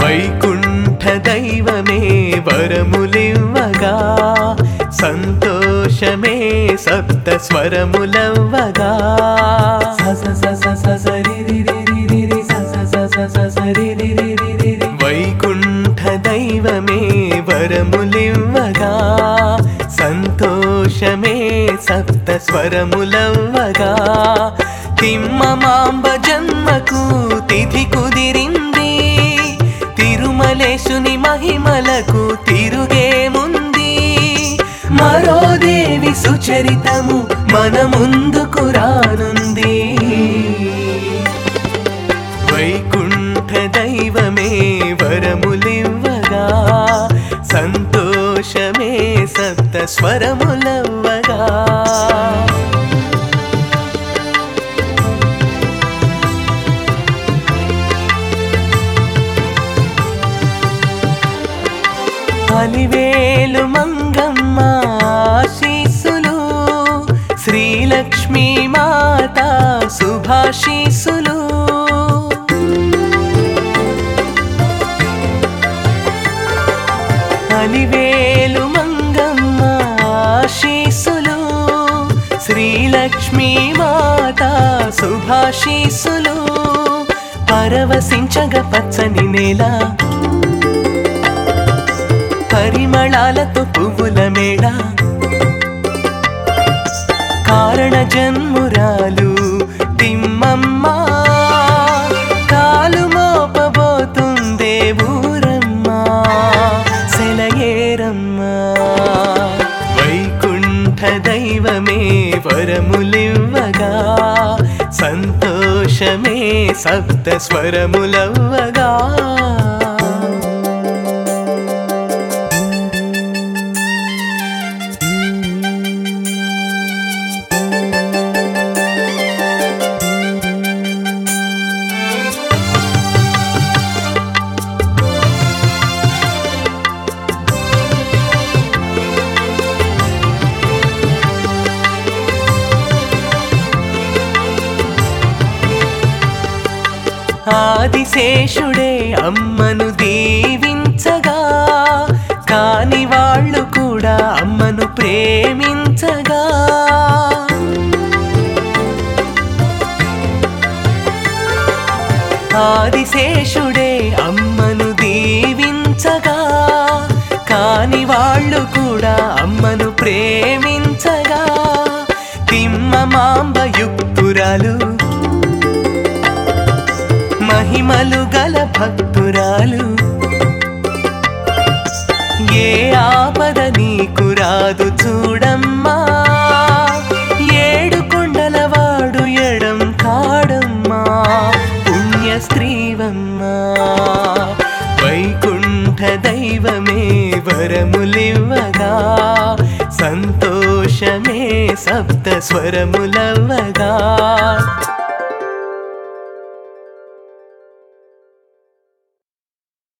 వైకుంఠ దైవమే వరములివ్వగా సంతోషమే సప్త స్వరములవ్వగా వైకుంఠ దైవమే వరములివ్వగా సంతోషమే సప్త స్వరములవ్వగా తిమ్మమాంబ జన్మకు తిథి కుదిరింది తిరుమలేశుని మహిమలకు తిరుగేముంది మరో దేవి సుచరితము మన ముందుకు రానుంది వైకుంఠ దైవమే వరములివ్వగా సంతోషమే సప్త స్వరములవ్వగా అలివేలు మంగమ్మ ఆశీస్సులు శ్రీలక్ష్మీ మాత శుభాశీస్సులు అలివేలు మంగమ్మ ఆశీస్సులు శ్రీలక్ష్మీ మాత శుభాశీస్సులు పరవశించగ పచ్చని నేల పరిమళాలతో పువ్వుల మేడ కారణ జన్మురాలు తిమ్మమ్మ కాలు మోపబోతుందే ఊరమ్మ సెలయేరమ్మ వైకుంఠ దైవమే వరములివ్వగా సంతోషమే సప్త స్వరములవ్వగా ఆదిశేషుడే అమ్మను దీవించగా కాని వాళ్ళు కూడా అమ్మను ప్రేమించగా ఆదిశేషుడే అమ్మను దీవించగా కాని వాళ్ళు కూడా అమ్మను ప్రేమించగా తిమ్మమాంబ యుక్తురాలు మహిమలు గల భక్తురాలు ఏ ఆపద నీకు రాదు చూడమ్మా ఏడు కొండలవాడు ఎడం కాడమ్మా పుణ్య స్త్రీవమ్మా వైకుంఠ దైవమే వరములివ్వగా సంతోషమే సప్త స్వరములవ్వగా